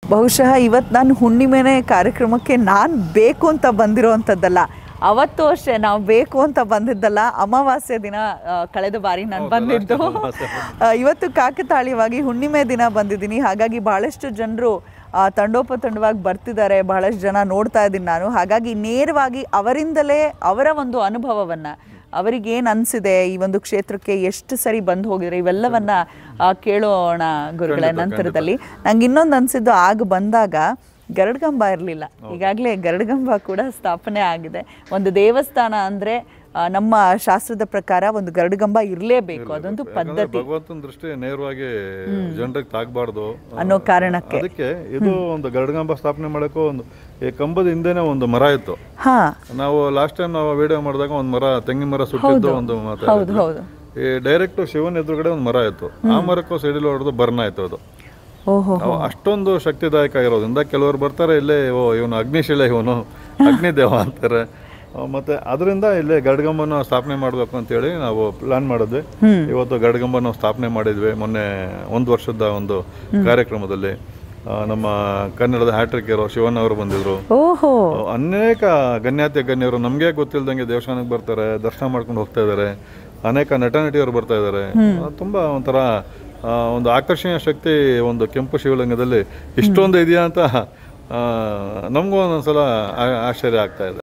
ಬಹುಶಃ ಇವತ್ತು ನಾನು ಹುಣ್ಣಿಮೆನೆ ಕಾರ್ಯಕ್ರಮಕ್ಕೆ ನಾನು ಬೇಕು ಅಂತ ಬಂದಿರೋವಂಥದ್ದಲ್ಲ ಅವತ್ತು ಅಷ್ಟೇ ನಾವು ಬೇಕು ಅಂತ ಬಂದಿದ್ದಲ್ಲ ಅಮಾವಾಸ್ಯೆ ದಿನ ಆ, ಕಳೆದ ಬಾರಿ ನಾನು ಬಂದಿದ್ದು ಆ, ಇವತ್ತು ಕಾಕತಾಳೀಯವಾಗಿ ಹುಣ್ಣಿಮೆ ದಿನ ಬಂದಿದ್ದೀನಿ ಹಾಗಾಗಿ ಬಹಳಷ್ಟು ಜನರು ತಂಡೋಪತಂಡವಾಗಿ ಬರ್ತಿದ್ದಾರೆ ಬಹಳಷ್ಟು ಜನ ನೋಡ್ತಾ ಇದ್ದೀನಿ ನಾನು ಹಾಗಾಗಿ ನೇರವಾಗಿ ಅವರಿಂದಲೇ ಅವರ ಒಂದು ಅನುಭವವನ್ನು ಅವರಿಗೆ ಏನು ಅನಿಸಿದೆ ಈ ಒಂದು ಕ್ಷೇತ್ರಕ್ಕೆ ಎಷ್ಟು ಸರಿ ಬಂದು ಹೋಗಿದ್ರೆ ಇವೆಲ್ಲವನ್ನ ಆ, ಕೇಳೋಣ ಗುರುಗಳ ನಂತರದಲ್ಲಿ ನಂಗೆ ಇನ್ನೊಂದು ಅನಿಸಿದ್ದು ಆಗ ಬಂದಾಗ ಗರುಡ್ಗಂಬ ಇರಲಿಲ್ಲ ಈಗಾಗಲೇ ಗರುಡ್ಗಂಬ ಕೂಡ ಸ್ಥಾಪನೆ ಆಗಿದೆ ಒಂದು ದೇವಸ್ಥಾನ ಅಂದರೆ ನಮ್ಮ ಶಾಸ್ತ್ರದ ಪ್ರಕಾರ ಒಂದು ಗರುಡ್ಗಂಬ ಇರಲೇಬೇಕು ಅದೊಂದು ಪದ್ಧತಿ ಭಗವಂತನ ದೃಷ್ಟಿ ನೇರವಾಗಿ ಜನರಿಗೆ ತಾಗಬಾರ್ದು ಅನ್ನೋ ಕಾರಣಕ್ಕೆ ಅದಕ್ಕೆ ಇದು ಒಂದು ಗರುಡಗಂಬ ಸ್ಥಾಪನೆ ಮಾಡೋಕ್ಕೂ ಒಂದು ಈ ಕಂಬದ ಹಿಂದೆನೆ ಒಂದು ಮರ ಇತ್ತು ಹಾ ನಾವು ಲಾಸ್ಟ್ ಟೈಮ್ ನಾವು ವಿಡಿಯೋ ಮಾಡಿದಾಗ ಒಂದು ಮರ ತೆಂಗಿನ ಮರ ಸುಟ್ಟಿದ್ದು ಒಂದು ಹೌದು ಮಾತಾಡಿದ್ವಿ ಹೌದು ಈ ಡೈರೆಕ್ಟ್ ಶಿವನ ಎದುರುಗಡೆ ಒಂದು ಮರ ಇತ್ತು ಆ ಮರಕ್ಕೂ ಸಿಡಿಲು ಹೊಡೆದು ಬರ್ನ್ ಆಯ್ತು ಅದು ಓಹೋ ಅವು ಅಷ್ಟೊಂದು ಶಕ್ತಿದಾಯಕ ಆಗಿರೋದ್ರಿಂದ ಕೆಲವರು ಬರ್ತಾರೆ ಇಲ್ಲೇ ಓ ಇವನು ಅಗ್ನಿಶಿಲೆ ಇವನು ಅಗ್ನಿದೇವ ಅಂತಾರೆ ಆ, ಮತ್ತೆ ಅದರಿಂದ ಇಲ್ಲೇ ಗಡ್ಗಂಬನ ಸ್ಥಾಪನೆ ಮಾಡಬೇಕು ಅಂತೇಳಿ ನಾವು ಪ್ಲಾನ್ ಮಾಡಿದ್ವಿ ಇವತ್ತು ಗಡ್ಗಂಬ ನಾವು ಸ್ಥಾಪನೆ ಮಾಡಿದ್ವಿ ಮೊನ್ನೆ ಒಂದು ವರ್ಷದ ಒಂದು ಕಾರ್ಯಕ್ರಮದಲ್ಲಿ ಆ, ನಮ್ಮ ಕನ್ನಡದ ಹ್ಯಾಟ್ರಿಕ್ ಇರೋ ಶಿವಣ್ಣ ಅವರು ಬಂದಿದ್ರು ಓಹೋ ಅನೇಕ ಗಣ್ಯಾತಿ ಗಣ್ಯರು ನಮಗೆ ಗೊತ್ತಿಲ್ದಂಗೆ ದೇವಸ್ಥಾನಕ್ಕೆ ಬರ್ತಾರೆ ದರ್ಶನ ಮಾಡ್ಕೊಂಡು ಹೋಗ್ತಾ ಇದ್ದಾರೆ ಅನೇಕ ನಟ ನಟಿಯರು ಬರ್ತಾ ಇದ್ದಾರೆ ತುಂಬಾ ಒಂಥರ ಆ, ಒಂದು ಆಕರ್ಷಣೀಯ ಶಕ್ತಿ ಒಂದು ಕೆಂಪು ಶಿವಲಿಂಗದಲ್ಲಿ ಇಷ್ಟೊಂದು ಇದೆಯಾ ಅಂತ ಆ, ನಮಗೂ ಒಂದೊಂದ್ಸಲ ಆ- ಆಶ್ಚರ್ಯ ಆಗ್ತಾ ಇದೆ